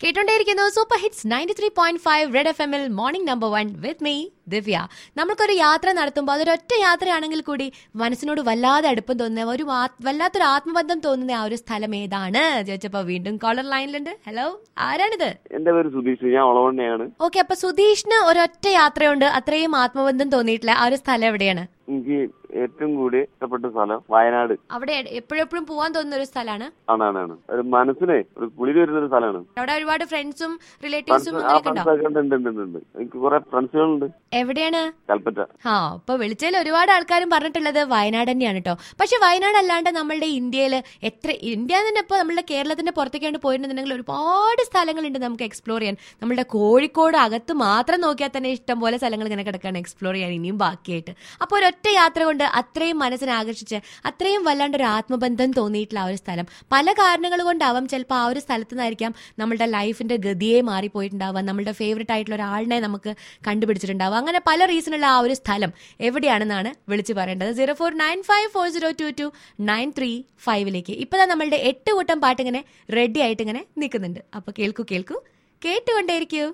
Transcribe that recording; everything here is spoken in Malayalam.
കേട്ടോണ്ടേയിരിക്കുന്നു super hits ninety three point five red F എമ്മിൽ morning number one with me Divya നമ്മൾക്കൊരു യാത്ര നടത്തുമ്പോൾ അതൊരൊറ്റ യാത്രയാണെങ്കിൽ കൂടി മനസ്സിനോട് വല്ലാതെ അടുപ്പം തോന്നുന്ന ഒരു ആ- വല്ലാത്തൊരു ആത്മബന്ധം തോന്നുന്ന ആ ഒരു സ്ഥലം ഏതാണ് ചോദിച്ചപ്പോ വീണ്ടും കോളർ ലൈനിലുണ്ട് ഹലോ ആരാണിത് എന്റെ പേര് സുധീഷ് ഞാൻ ഒളവണ്ണയാണ് ഓക്കെ അപ്പൊ സുധീഷിന് ഒരൊറ്റ യാത്രയുണ്ട് അത്രയും ആത്മബന്ധം തോന്നിയിട്ടില്ല ആ ഒരു സ്ഥലം എവിടെയാണ് എനിക്ക് ഏറ്റവും കൂടി ഇഷ്ടപ്പെട്ട സ്ഥലം വയനാട് അവിടെ എപ്പോഴെപ്പോഴും പോവാൻ തോന്നുന്ന ഒരു സ്ഥലമാണ് ആണാണ് ഒരു മനസ്സിനെ ഒരു കുളിര് വരുന്ന ഒരു സ്ഥലമാണ് അവിടെ ഒരുപാട് ഫ്രണ്ട്സും റിലേറ്റീവ്സും ഫ്രണ്ട്സ് ആ അങ്ങനെയൊക്കെ ഉണ്ടോ ഫ്രണ്ട്സ് ഒക്കെ ഉണ്ട് ഉണ്ട് ഉണ്ട് ഉണ്ട് എനിക്ക് കുറെ ഫ്രണ്ട്സുകളുണ്ട് എവിടെയാണ് കൽപ്പറ്റ ആ ഇപ്പൊ വിളിച്ചതിൽ ഒരുപാട് ആൾക്കാരും പറഞ്ഞിട്ടുള്ളത് വയനാട് തന്നെയാണ് കേട്ടോ പക്ഷെ വയനാട് അല്ലാണ്ട് നമ്മളുടെ ഇന്ത്യയിൽ എത്ര ഇന്ത്യ തന്നെ ഇപ്പൊ നമ്മളുടെ കേരളത്തിന്റെ പുറത്തേക്കാണ്ട് പോയിട്ടുണ്ടെങ്കിൽ ഒരുപാട് സ്ഥലങ്ങളുണ്ട് നമുക്ക് എക്സ്പ്ലോർ ചെയ്യാൻ നമ്മളുടെ കോഴിക്കോട് അകത്ത് മാത്രം നോക്കിയാൽ തന്നെ ഇഷ്ടം പോലെ സ്ഥലങ്ങൾ ഇങ്ങനെ കിടക്കാണ് എക്സ്പ്ലോർ ചെയ്യാൻ ഇനിയും ബാക്കിയായിട്ട് അപ്പോൾ ഒരൊറ്റ യാത്ര കൊണ്ട് അത്രയും മനസ്സിനെ ആകർഷിച്ച് അത്രയും വല്ലാണ്ട് ഒരു ആത്മബന്ധം തോന്നിയിട്ടുള്ള ആ ഒരു സ്ഥലം പല കാരണങ്ങൾ കൊണ്ടാവാം ചിലപ്പോൾ ആ ഒരു സ്ഥലത്ത് നിന്നായിരിക്കാം നമ്മളുടെ ലൈഫിന്റെ ഗതിയെ മാറിപ്പോയിട്ടുണ്ടാവുക നമ്മളുടെ ഫേവറേറ്റ് ആയിട്ടുള്ള ഒരാളിനെ നമുക്ക് കണ്ടുപിടിച്ചിട്ടുണ്ടാവുക അങ്ങനെ പല റീസണുള്ള ആ ഒരു സ്ഥലം എവിടെയാണെന്നാണ് വിളിച്ചു പറയേണ്ടത് zero four nine five four zero two two nine three ഫൈവിലേക്ക് ഇപ്പൊ നമ്മളുടെ എട്ട് കൂട്ടം പാട്ട് ഇങ്ങനെ റെഡി ആയിട്ട് ഇങ്ങനെ നിൽക്കുന്നുണ്ട് അപ്പൊ കേൾക്കൂ കേൾക്കൂ കേട്ടുകൊണ്ടേയിരിക്കൂ